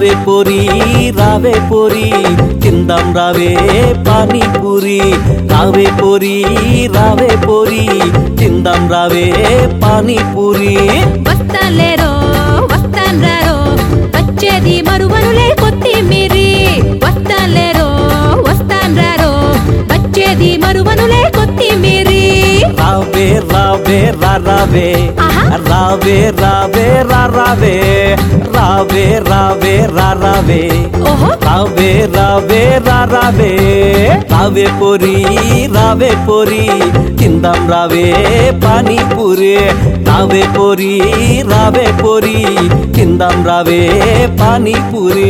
రావే పోరి రావే పోరి తిందాం రావే పానీపూరి రావే పోరి రావే పోరి తిందాం రావే పానీపూరి వస్తాలేరో వస్తాన్రారో వచ్చేది మరువనులే కొత్తిమీరి వస్తాలేరో వస్తాన్రారో వచ్చేది మరువనులే కొత్తిమీరి రావే రావే రా రావే ఆహా. రావే రావే రా రావే రావే రావే రా రావే ఓహో రావే రావే రా రావే రావే పోరి రావే పోరి తిందాం రావే పానీపూరి రావే పోరి రావే పోరి తిందాం రావే పానీపూరి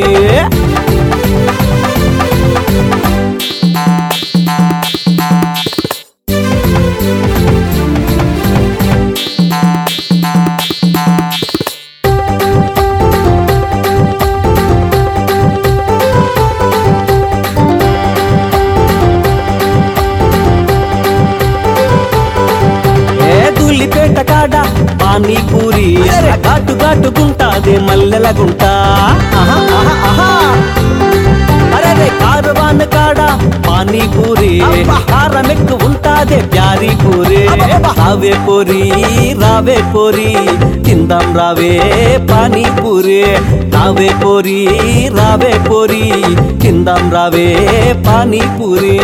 ఏ ధూళిపేట కాడ పానీపూరి ఘాటు ఘాటు గుంటాదే మల్లెల గుంట ఆహా, ఆహా, ఆహా. అరే కారువాన్ కాడ పానీపూరి కారం ఎక్కువ ఉంటాదే ప్యారీ పూరి రావే పోరి రావే పోరి తిందాం రావే పానీపూరి రావే పోరి రావే పోరి తిందాం రావే పానీపూరి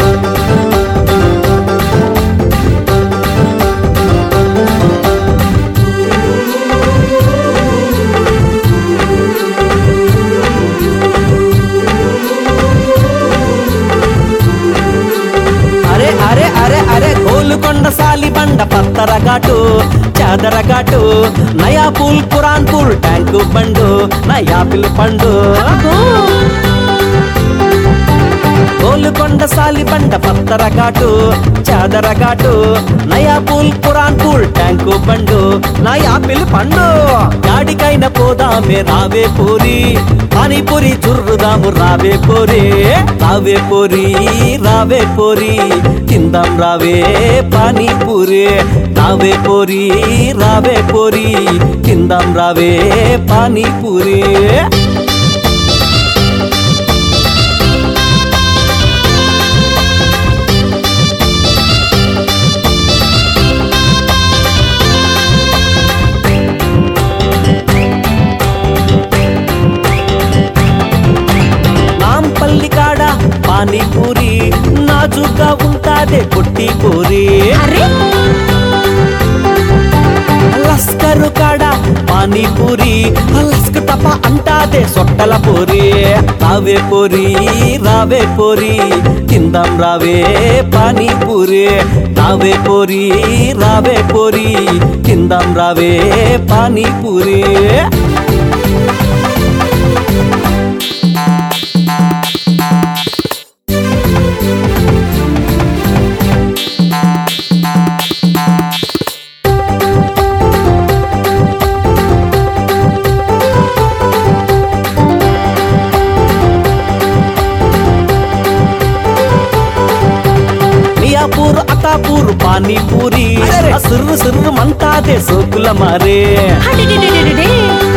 అరే అరే అరే అరే గోలుకొండ సాలి బండ పత్తర ఘాటు చాదర ఘాటు నయా పూల్ పురాన్ పూల్ ట్యాంకు బండు నయా పిల్ పండు గోలుకొండ సాలి బండ పత్తర ఘాటు చాదర ఘాటు నయా పూల్ పురాన్ పూల్ ట్యాంకు బండు నయా పిల్ పండు గాడికైన పోదామే రావే పూరి పానీపూరి చుర్రుదాము రావే పోరి రావే పోరి రావే పోరి తిందాం రావే పానీపూరి రావే పోరి రావే పోరి తిందాం రావే పానీపూరి నాంపల్లి కాడ పానీపూరి నాజుగా ఉంటాదే కొట్టి పూరి అరే లస్కరు కాడ పానీపూరి లస్క టప అంటాదే సొట్టల పూరి రావే పూరి రావే పూరి తిందాం రావే పానీపూరి రావే పూరి రావే పూరి తిందాం రావే పానీపూరి మియాపూర్ అతాపూర్ పానీపూరి సిర్రు సిర్రు మంటాదే సోకుల మారే అడిడిడిడిడిడి.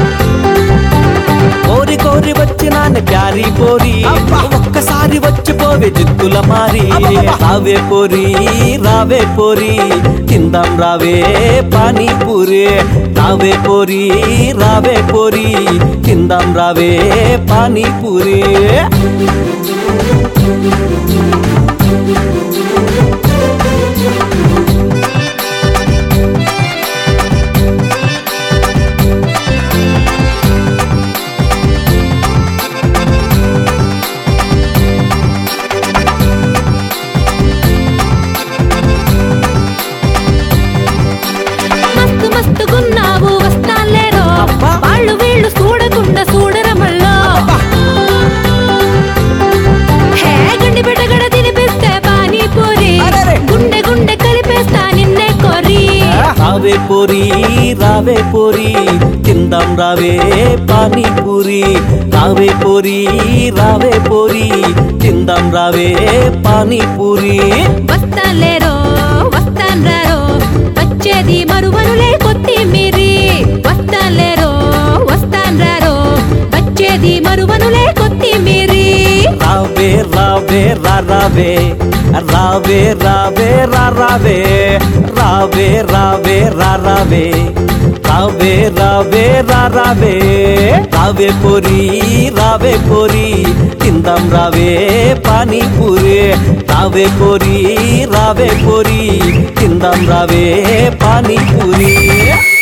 కోరి కోరి వచ్చినాను ప్యారీ పోరి ఒక్కసారి వచ్చిపోవే జిత్తుల మారి రావే పోరి రావే పోరి తిందాం రావే పానీపూరి రావే పోరి రావే పోరి తిందాం రావే పానీపూరి మస్తు మస్తుగున్నావు వస్తాన్లేరో అబ్బా. వాళ్ళు వీళ్ళు చూడకుండా చూడరమల్లో హే గండి బిడ్డగడ తినిపిస్తే పానీపూరి అరెరే. గుండె గుండె కలిపేస్తా నిన్నే కొరి రావే పోరి రావే పోరి తిందాం రావే పానీపూరి రావే పోరి రావే పోరి తిందాం రావే పానీపూరి వస్తాన్లేరో వస్తాన్రారో వచ్చేది మరువనులే కొత్తిమీరి వస్తాన్లేరో వస్తాన్రారో వచ్చేది రావే రావే రావే రా రావే రావే రావే రా రావే రావే రావే రా రావే రావే పొరి రావే పొరి తిందాం రావే పానీపూరి రావే పొరి రావే పొరి తిందాం రావే పానీపూరి